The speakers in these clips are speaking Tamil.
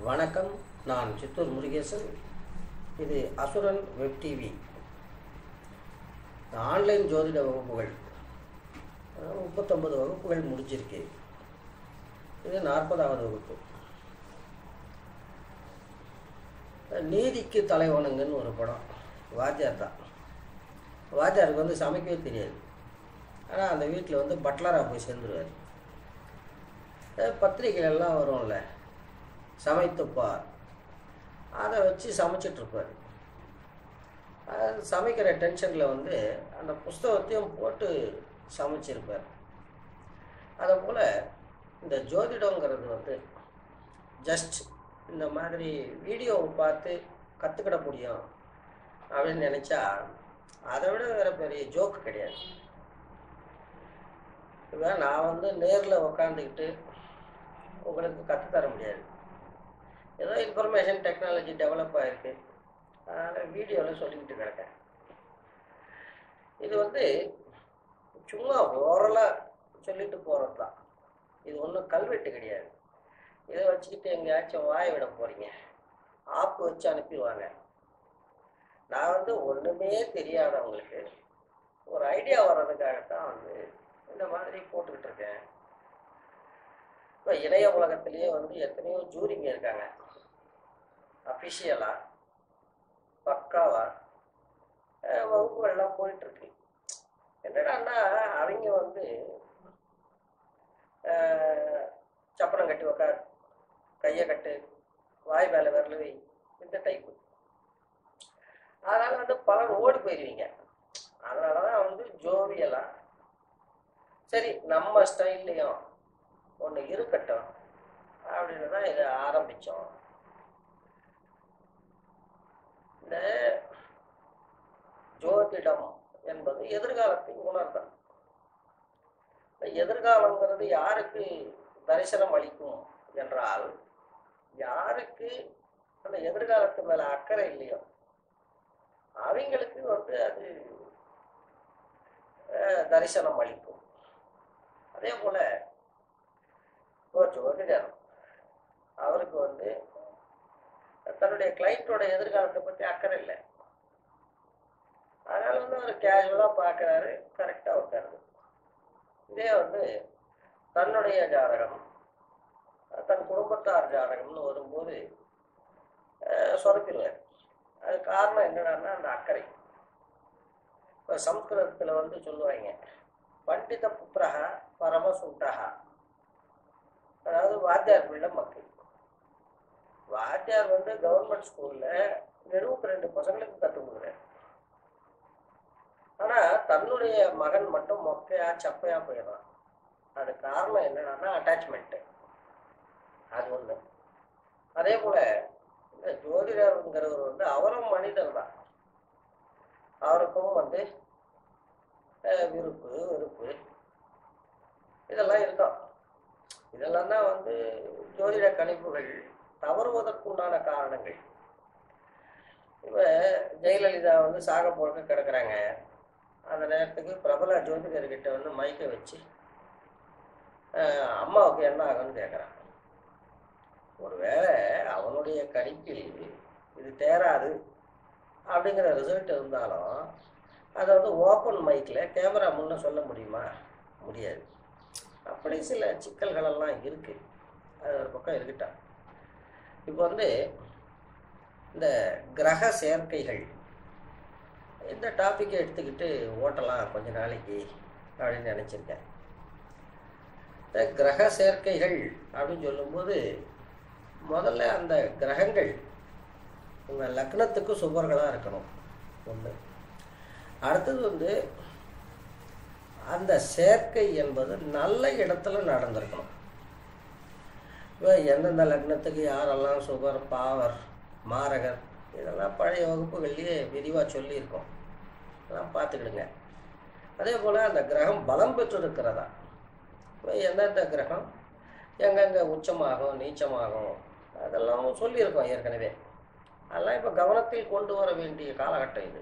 வணக்கம் நான் சித்தூர் முருகேசன் இது அசுரன் வெப் டிவி ஆன்லைன் ஜோதிட வகுப்புகள் அஹ், முப்பத்தொன்பது வகுப்புகள் முடிஞ்சிருக்கு இது நாற்பதாவது வகுப்பு நீதிக்கு தலைவனுங்கன்னு ஒரு படம் வாத்தியார் தான் வாத்தியாருக்கு வந்து சமைக்கவே தெரியாது ஆனால் அந்த வீட்டில் வந்து பட்லராக போய் சேர்ந்துருவார் பத்திரிகைகள் எல்லாம் வரும்ல சமைத்துப்பார் அதை வச்சு சமைச்சிட்ருப்பார் அது சமைக்கிற டென்ஷனில் வந்து அந்த புஸ்தகத்தையும் போட்டு சமைச்சிருப்பார் அதை போல் இந்த ஜோதிடங்கிறது வந்து ஜஸ்ட் இந்த மாதிரி வீடியோவை பார்த்து கற்றுக்கிட முடியும் அப்படின்னு நினச்சா அதை விட வேறு பெரிய ஜோக்கு கிடையாது இப்போ நான் வந்து நேரில் உக்காந்துக்கிட்டு உங்களுக்கு கற்றுத்தர முடியாது ஏதோ இன்ஃபர்மேஷன் டெக்னாலஜி டெவலப் ஆகிருக்கு அதனால் வீடியோவில் சொல்லிக்கிட்டு கிடக்கேன் இது வந்து சும்மா ஓரலாக சொல்லிட்டு போகிறது தான் இது ஒன்றும் கல்வெட்டு கிடையாது இதை வச்சுக்கிட்டு எங்கேயாச்சும் வாய விட போகிறீங்க ஆப்பு வச்சு அனுப்பிடுவாங்க நான் வந்து ஒன்றுமே தெரியாதவங்களுக்கு ஒரு ஐடியா வர்றதுக்காகத்தான் வந்து இந்த மாதிரி போட்டுக்கிட்டு இருக்கேன் இப்போ இணைய உலகத்திலேயே வந்து எத்தனையோ ஜூரிங்க இருக்காங்க அஃபிஷியலாக பக்காவாக வகுப்புகள்லாம் போயிட்டுருக்கு என்னடான்னா அவங்க வந்து அஹ், சப்பனம் கட்டி உக்கார் கையை கட்டு வாய் மேலே விரல் வை இந்த டைப்பு அதனால் வந்து பலர் ஓடி போயிடுவீங்க அதனால தான் வந்து ஜோவியலாக சரி நம்ம ஸ்டைல்லையும் ஒன்று இருக்கட்டும் அப்படின்னு தான் இதை ஆரம்பித்தோம் இந்த ஜோதிடம் என்பது எதிர்காலத்தின் உணர்தல் இந்த எதிர்காலங்கிறது யாருக்கு தரிசனம் அளிக்கும் என்றால் யாருக்கு அந்த எதிர்காலத்து மேல அக்கறை இல்லையோ அவங்களுக்கு வந்து அது அஹ், தரிசனம் அளிக்கும் அதே போல இப்போ ஜோதிடர் அவருக்கு வந்து தன்னுடைய கிளைண்ட்டோட எதிர்காலத்தை பற்றி அக்கறை இல்லை அதனால வந்து அவர் கேஷுவலாக பார்க்குறாரு கரெக்டாக உட்காருது இதே வந்து தன்னுடைய ஜாதகம் தன் குடும்பத்தார் ஜாதகம்னு வரும்போது அஹ், சொதப்பிடுவார் அது காரணம் என்னடான்னா அந்த அக்கறை இப்போ சம்ஸ்கிருதத்தில் வந்து சொல்லுவாங்க பண்டித புத்திரஹா பரமசுண்டஹா அதாவது வாத்தியார் பிள்ளை மக்கள் வாத்தியார் வந்து கவர்மெண்ட் ஸ்கூலில் எழுபத்தி ரெண்டு பசங்களுக்கு கற்றுக் கொடுக்குறாரு ஆனால் தன்னுடைய மகன் மட்டும் மொக்கையா சப்பையா போயிடுறான் அது காரணம் என்னன்னா அட்டாச்மெண்ட்டு அது ஒன்று அதே போல் இந்த ஜோதிடருங்கிறவர் வந்து அவரும் மனிதர் தான் அவருக்கும் வந்து அஹ், விருப்பு வெறுப்பு இதெல்லாம் இருக்கும் இதெல்லாம் தான் வந்து ஜோதிட கணிப்புகள் தவறுவதற்குண்டான காரணங்கள் இப்போ ஜெயலலிதா வந்து சாக போக கிடக்குறாங்க அந்த நேரத்துக்கு பிரபல ஜோதிடர்கிட்ட வந்து மைக்கை வச்சு அஹ், அம்மாவுக்கு என்ன ஆகும்னு கேட்குறான் ஒருவேளை அவனுடைய கணிப்பில் இது தேராது அப்படிங்கிற ரிசல்ட் இருந்தாலும் அதை வந்து ஓப்பன் மைக்கில் கேமரா முன்ன சொல்ல முடியுமா முடியாது அப்படி சில சிக்கல்கள் எல்லாம் இருக்கு அது ஒரு பக்கம் இருக்கட்டும் இப்போ வந்து இந்த கிரக சேர்க்கைகள் இந்த டாப்பிக்கை எடுத்துக்கிட்டு ஓட்டலாம் கொஞ்ச நாளைக்கு அப்படின்னு நினச்சிருக்கேன் இந்த கிரக சேர்க்கைகள் அப்படின்னு சொல்லும்போது முதல்ல அந்த கிரகங்கள் உங்கள் லக்னத்துக்கு சுபர்களாக இருக்கணும் ஒன்று அடுத்தது வந்து அந்த சேர்க்கை என்பது நல்ல இடத்துல நடந்திருக்கணும் இப்போ எந்தெந்த லக்னத்துக்கு யாரெல்லாம் சுபர் பாவர் மாரகர் இதெல்லாம் பழைய வகுப்புகள்லேயே விரிவாக சொல்லியிருக்கோம் அதெல்லாம் பார்த்துக்கிடுங்க அதே போல் அந்த கிரகம் பலம் பெற்றிருக்கிறதா இப்போ எந்தெந்த கிரகம் எங்கெங்கே உச்சமாகும் நீச்சமாகும் அதெல்லாம் சொல்லியிருக்கோம் ஏற்கனவே அதெல்லாம் இப்போ கவனத்தில் கொண்டு வர வேண்டிய காலகட்டம் இது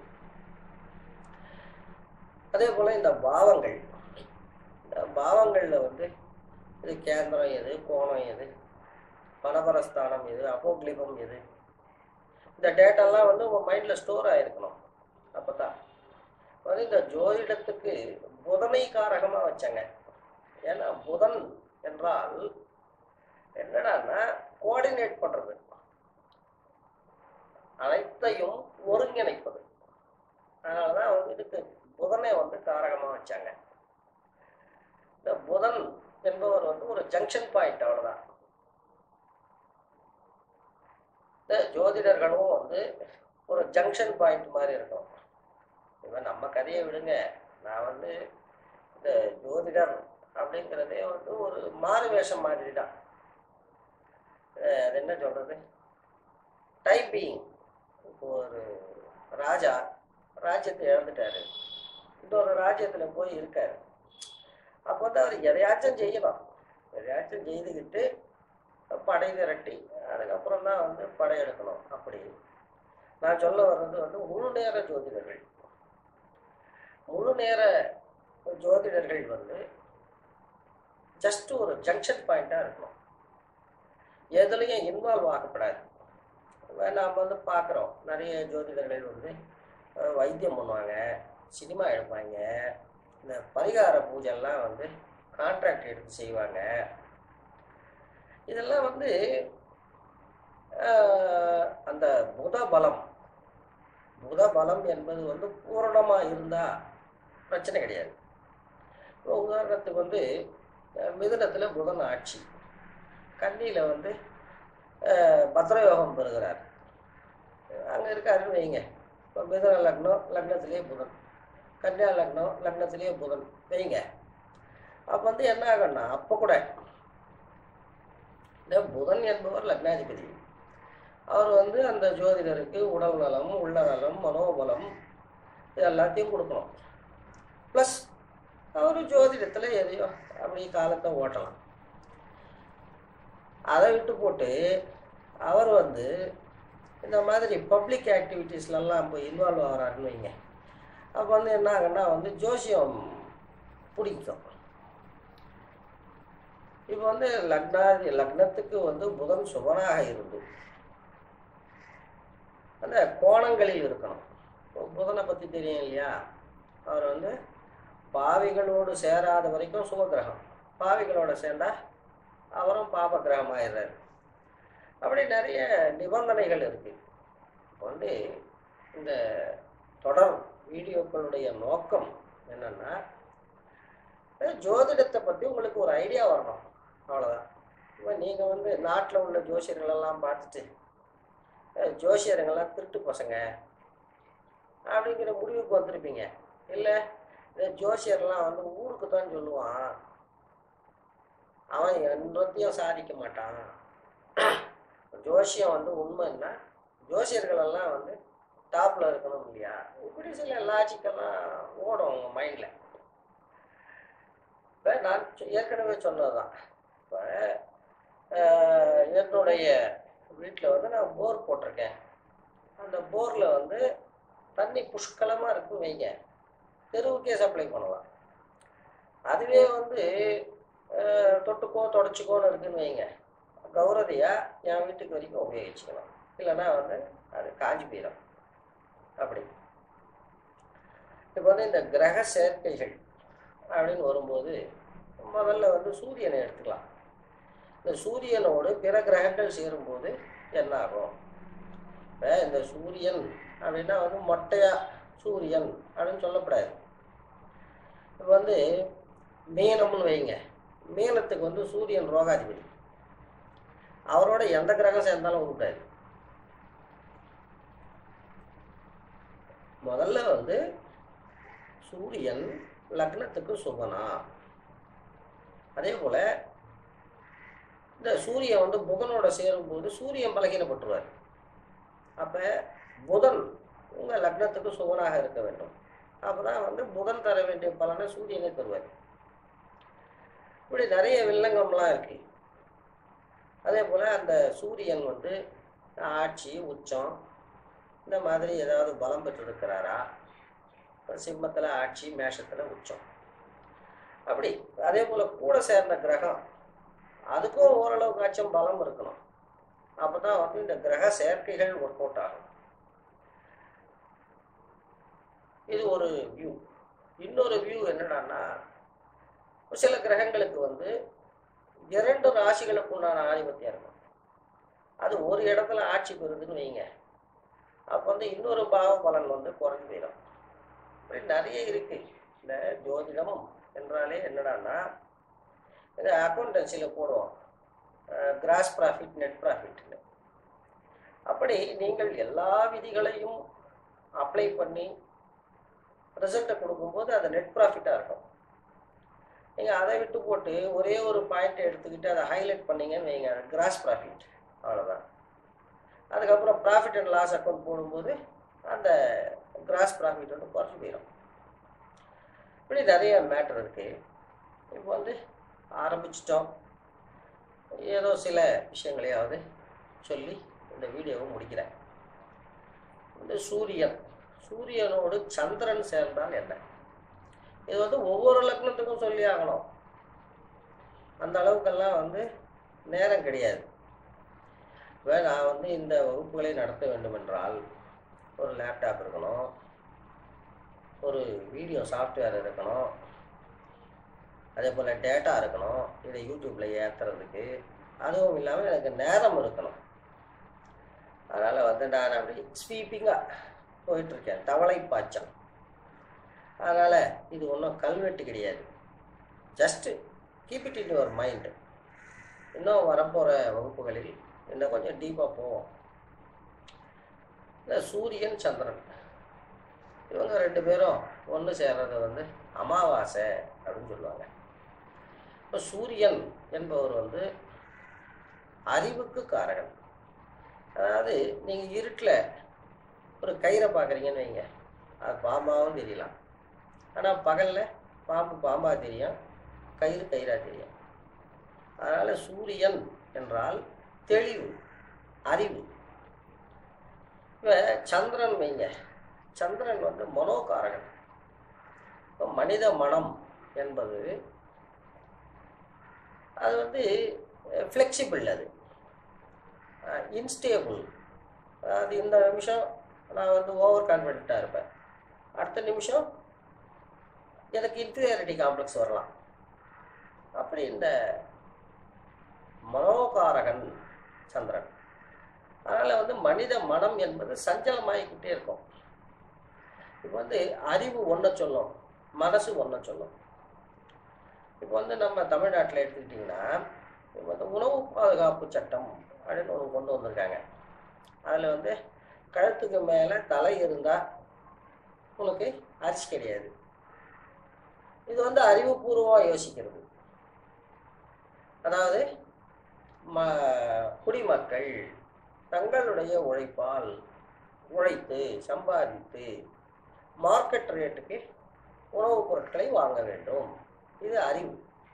அதே போல் இந்த பாவங்கள் இந்த பாவங்களில் வந்து இது கேந்திரம் எது கோணம் எது பனபரஸ்தானம் எது அப்போக்லிபம் எது இந்த டேட்டாலாம் வந்து உங்கள் மைண்டில் ஸ்டோர் ஆகிருக்கணும் அப்போ தான் வந்து இந்த ஜோதிடத்துக்கு புதனை காரகமாக வச்சாங்க ஏன்னா புதன் என்றால் என்னடான்னா கோஆர்டினேட் பண்ணுறது அனைத்தையும் ஒருங்கிணைப்பது அதனால தான் வந்து இதுக்கு புதனை வந்து காரகமாக வச்சாங்க இந்த புதன் என்பவர் வந்து ஒரு ஜங்ஷன் பாயிண்ட் அவ்வளோதான் இந்த ஜோதிடர்களும் வந்து ஒரு ஜங்ஷன் பாயிண்ட் மாதிரி இருக்கும் இவன் நம்ம கதையை விடுங்க நான் வந்து இந்த ஜோதிடர் அப்படிங்கிறதே வந்து ஒரு மாறு வேஷம் மாதிரி தான் அஹ் அது என்ன சொல்றது டைம் பீயிங் இப்போ ஒரு ராஜா ராஜ்யத்தை இழந்துட்டாரு இன்னொரு ராஜ்யத்தில் போய் இருக்காரு அப்போ வந்து அவர் எதையாச்சும் செய்யணும் எதையாச்சும் செய்துக்கிட்டு படை திரட்டி அதுக்கப்புறம் தான் வந்து படையெடுக்கணும் அப்படி நான் சொல்ல வர்றது வந்து முழு நேர ஜோதிடர்கள் முழு நேர ஜோதிடர்கள் வந்து ஜஸ்ட் ஒரு ஜங்ஷன் பாயிண்டாக இருக்கணும் எதுலேயும் இன்வால்வ் ஆகக்கூடாது இப்ப நாம் வந்து பார்க்குறோம் நிறைய ஜோதிடர்கள் வந்து அஹ், வைத்தியம் பண்ணுவாங்க சினிமா எடுப்பாங்க இந்த பரிகார பூஜைலாம் வந்து கான்ட்ராக்ட் எடுத்து செய்வாங்க இதெல்லாம் வந்து ஆஹ், அந்த புத பலம் புத பலம் என்பது வந்து பூரணமாக இருந்தால் பிரச்சனை கிடையாது இப்போ உதாரணத்துக்கு வந்து அஹ், மிதுனத்தில் புதன் ஆட்சி கன்னியில் வந்து அஹ், பத்ரயோகம் பெறுகிறார் அங்கே இருக்காருன்னு வைங்க இப்போ மிதுன லக்னம் லக்னத்திலேயே புதன் கன்னியா லக்னம் லக்னத்திலேயே புதன் வைங்க அப்போ வந்து என்ன ஆகும்னா அப்போ கூட இந்த புதன் என்பவர் லக்னாதிபதி அவர் வந்து அந்த ஜோதிடருக்கு உடல் நலம் உள்ள நலம் மனோபலம் இது எல்லாத்தையும் கொடுக்கணும் ப்ளஸ் அவர் ஜோதிடத்தில் எதையோ அப்படி காலத்தை ஓட்டலாம் அதை விட்டு போட்டு அவர் வந்து இந்த மாதிரி பப்ளிக் ஆக்டிவிட்டீஸ்லலாம் போய் இன்வால்வ் ஆகிறாருன்னு வைங்க அப்போ வந்து என்ன ஆகுன்னா வந்து ஜோசியம் பிடிக்கும் இப்போ வந்து லக்னாதி லக்னத்துக்கு வந்து புதன் சுபனாக இருந்து அந்த கோணங்களில் இருக்கணும் இப்போ புதனை பற்றி தெரியும் இல்லையா அவர் வந்து பாவிகளோடு சேராத வரைக்கும் சுபகிரகம் பாவிகளோட சேர்ந்தா அவரும் பாப கிரகம் ஆயிடுறாரு அப்படி நிறைய நிபந்தனைகள் இருக்கு இப்போ வந்து இந்த தொடர் வீடியோக்களுடைய நோக்கம் என்னன்னா அஹ் ஜோதிடத்தை பற்றி உங்களுக்கு ஒரு ஐடியா வரணும் அவ்வளோதான் இப்போ நீங்கள் வந்து நாட்டில் உள்ள ஜோசியர்களெல்லாம் பார்த்துட்டு அஹ் ஜோசியருங்கெல்லாம் திருட்டு பசங்க அப்படிங்கிற முடிவுக்கு வந்திருப்பீங்க இல்லை இந்த ஜோசியர்லாம் வந்து ஊருக்கு தான் சொல்லுவான் அவன் என்னத்தையும் சாதிக்க மாட்டான் ஜோசியம் வந்து உண்மைன்னா ஜோசியர்களெல்லாம் வந்து டாப்பில் இருக்கணும் இல்லையா இப்படி சில லாஜிக்கெல்லாம் ஓடும் உங்கள் மைண்டில் இப்போ நான் சொ- ஏற்கனவே சொன்னதுதான் இப்போ என்னுடைய வீட்டில் வந்து நான் போர் போட்டிருக்கேன் அந்த போரில் வந்து தண்ணி புஷ்கலமாக இருக்கும் வைங்க தெருவுக்கே சப்ளை பண்ணலாம் அதுவே வந்து அஹ், தொட்டுக்கோ தொடச்சிக்கோன்னு இருக்குன்னு வைங்க கௌரதியாக என் வீட்டுக்கு வரைக்கும் உபயோகிச்சுக்கலாம் இல்லைன்னா வந்து அது காஞ்சி போயிடும் அப்படி இப்போ வந்து இந்த கிரக சேர்க்கைகள் அப்படின்னு வரும்போது முதல்ல வந்து சூரியனை எடுத்துக்கலாம் இந்த சூரியனோடு பிற கிரகங்கள் சேரும்போது என்ன ஆகும் இப்போ இந்த சூரியன் அப்படின்னா வந்து மொட்டையா சூரியன் அப்படின்னு சொல்லக்கூடாது இப்போ வந்து மீனம்னு வைங்க மீனத்துக்கு வந்து சூரியன் ரோகாதிபதி அவரோட எந்த கிரகம் சேர்ந்தாலும் உருட்டாது முதல்ல வந்து சூரியன் லக்னத்துக்கு சுபனா அதே போல இந்த சூரியன் வந்து புதனோட சேரும்போது சூரியன் பலகீனப்பட்டுருவார் அப்ப புதன் உங்க லக்னத்துக்கு சுபனாக இருக்க வேண்டும் அப்பதான் வந்து புதன் தர வேண்டிய பலனை சூரியனே தருவார் இப்படி நிறைய வில்லங்கம்லாம் இருக்கு அதே போல அந்த சூரியன் வந்து ஆட்சி உச்சம் இந்த மாதிரி ஏதாவது பலம் பெற்றிருக்கிறாரா சிம்மத்தில் ஆட்சி மேஷத்தில் உச்சம் அப்படி அதே போல் கூட சேர்ந்த கிரகம் அதுக்கும் ஓரளவுக்காச்சும் பலம் இருக்கணும் அப்போ தான் வந்து இந்த கிரக சேர்க்கைகள் ஒர்க் அவுட் ஆகும் இது ஒரு வியூ இன்னொரு வியூ என்னடான்னா சில கிரகங்களுக்கு வந்து இரண்டு ராசிகளுக்கு உண்டான ஆதிபத்தியம் இருக்கும் அது ஒரு இடத்துல ஆட்சி பெறுதுன்னு வைங்க அப்போ வந்து இன்னொரு பாவ பலன் வந்து குறைஞ்சு போயிடும் இப்படி நிறைய இருக்கு இந்த ஜோதிடம் என்றாலே என்னடான்னா இது அக்கௌண்டன்சியில் போடுவோம் கிராஸ் ப்ராஃபிட் நெட் ப்ராஃபிட்னு அப்படி நீங்கள் எல்லா விதிகளையும் அப்ளை பண்ணி ரிசல்ட்டை கொடுக்கும்போது அது நெட் ப்ராஃபிட்டாக இருக்கும் நீங்கள் அதை விட்டு போட்டு ஒரே ஒரு பாயிண்ட்டை எடுத்துக்கிட்டு அதை ஹைலைட் பண்ணீங்கன்னு வைங்க கிராஸ் ப்ராஃபிட் அவ்வளோதான் அதுக்கப்புறம் ப்ராஃபிட் அண்ட் லாஸ் அக்கௌண்ட் போடும்போது அந்த கிராஸ் ப்ராஃபிட் வந்து குறைச்சி போயிடும் இப்படி நிறைய மேட்டர் இருக்குது இப்போ வந்து ஆரம்பிச்சிட்டோம் ஏதோ சில விஷயங்களையாவது சொல்லி இந்த வீடியோவை முடிக்கிறேன் இந்த சூரியன் சூரியனோடு சந்திரன் சேர்ந்தால் என்ன இது வந்து ஒவ்வொரு லக்னத்துக்கும் சொல்லி ஆகணும் அந்த அளவுக்கெல்லாம் வந்து நேரம் கிடையாது இப்போ நான் வந்து இந்த வகுப்புகளை நடத்த வேண்டும் என்றால் ஒரு லேப்டாப் இருக்கணும் ஒரு வீடியோ சாஃப்ட்வேர் இருக்கணும் அதே போல் டேட்டா இருக்கணும் இதை யூடியூப்பில் ஏற்றுறதுக்கு அதுவும் இல்லாமல் எனக்கு நேரம் இருக்கணும் அதனால் வந்து நான் அப்படி ஸ்வீப்பிங்காக போயிட்டுருக்கேன் தவளை பாய்ச்சல் அதனால் இது ஒன்றும் கல்வெட்டு கிடையாது just keep it in your mind இன்னும் வரப்போகிற வகுப்புகளில் இன்னும் கொஞ்சம் டீப்பாக போவோம் இந்த சூரியன் சந்திரன் இவங்க ரெண்டு பேரும் ஒன்று சேர்றது வந்து அமாவாசை அப்படின்னு சொல்லுவாங்க இப்போ சூரியன் என்பவர் வந்து அறிவுக்கு காரகன் அதாவது நீங்கள் இருட்டில் ஒரு கயிறை பார்க்குறீங்கன்னு வைங்க அது பாம்பாகவும் தெரியலாம் ஆனால் பகலில் பாம்பு பாம்பாக தெரியும் கயிறு கயிறாக தெரியும் அதனால் சூரியன் என்றால் தெளிவு அறிவு இப்போ சந்திரன் வைங்க சந்திரன் வந்து மனோகாரகன் இப்போ மனித மனம் என்பது அது வந்து ஃப்ளெக்சிபிள் அது இன்ஸ்டேபிள் அதாவது இந்த நிமிஷம் நான் வந்து ஓவர் கான்ஃபிடென்ட்டாக இருப்பேன் அடுத்த நிமிஷம் எனக்கு இன்ஃபீரியாரிட்டி காம்ப்ளெக்ஸ் வரலாம் அப்படி இந்த மனோகாரகன் சந்திரன் அதனால் வந்து மனித மனம் என்பது சஞ்சலமாகிக்கிட்டே இருக்கும் இப்போ வந்து அறிவு ஒன்றை சொல்லும் மனசு ஒன்றை சொல்லும் இப்போ வந்து நம்ம தமிழ்நாட்டில் எடுத்துக்கிட்டிங்கன்னா இப்போ வந்து உணவு பாதுகாப்பு சட்டம் அப்படின்னு ஒன்று கொண்டு வந்திருக்காங்க அதில் வந்து கழுத்துக்கு மேலே தலை இருந்தால் உனக்கு அரிசி கிடையாது இது வந்து அறிவுபூர்வமாக யோசிக்கிறது அதாவது ம குடிமக்கள் தங்களுடைய உழைப்பால் உழைத்து சம்பாதித்து மார்க்கெட் ரேட்டுக்கு உணவுப் பொருட்களை வாங்க வேண்டும் இது அறிவு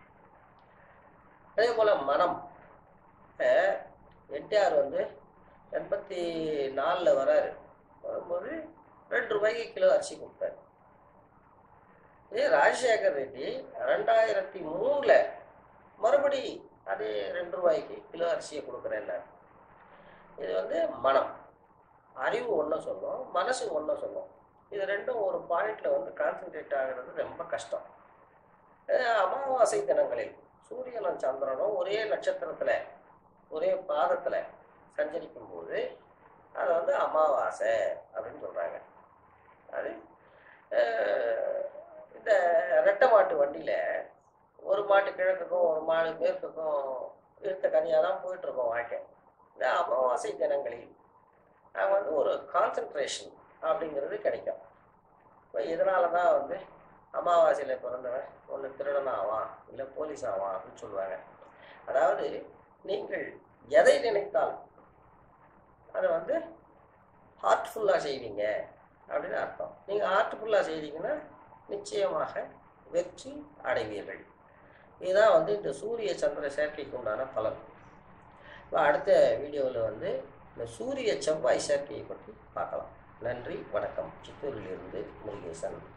அதே போல் மனம் என்டிஆர் வந்து எண்பத்தி நாலில் வராரு வரும்போது ரெண்டு ரூபாய்க்கு கிலோ அரிசி கொடுத்தாரு இதே ராஜசேகர் ரெட்டி ரெண்டாயிரத்தி மூணில் மறுபடி அதே ரெண்டு ரூபாய்க்கு கிலோ அரிசியை கொடுக்குறேன் இது வந்து மனம் அறிவு ஒன்று சொல்லும் மனசு ஒன்று சொல்லும் இது ரெண்டும் ஒரு பாயிண்டில் வந்து கான்சென்ட்ரேட் ஆகிறது ரொம்ப கஷ்டம் அமாவாசை தினங்களில் சூரியனும் சந்திரனும் ஒரே நட்சத்திரத்தில் ஒரே பாதத்தில் சஞ்சரிக்கும் போது அதை வந்து அமாவாசை அப்படின்னு சொல்கிறாங்க அது இந்த ரெட்டை மாட்டு வண்டியில் ஒரு மாட்டு கிழக்குக்கும் ஒரு மாடு மேற்குக்கும் இருத்த கனியாக தான் போயிட்டுருக்கோம் வாழ்க்கை இந்த அமாவாசை தினங்களில் நாங்கள் வந்து ஒரு கான்சன்ட்ரேஷன் அப்படிங்கிறது கிடைக்கும் இப்போ இதனால தான் வந்து அமாவாசையில் பிறந்தவன் ஒன்று திருடன் ஆவான் இல்லை போலீஸ் ஆவான் அப்படின்னு சொல்லுவாங்க அதாவது நீங்கள் எதை நினைத்தால் அதை வந்து ஹார்ட்ஃபுல்லாக செய்வீங்க அப்படின்னு அர்த்தம் நீங்கள் ஹார்ட்ஃபுல்லாக செய்தீங்கன்னா நிச்சயமாக வெற்றி அடைவீர்கள் இதுதான் வந்து இந்த சூரிய சந்திர சேர்க்கைக்கு உண்டான பலன் இப்போ அடுத்த வீடியோவில் வந்து இந்த சூரிய செவ்வாய் சேர்க்கையை பற்றி பார்க்கலாம் நன்றி வணக்கம் சித்தூரிலிருந்து முருகேசன்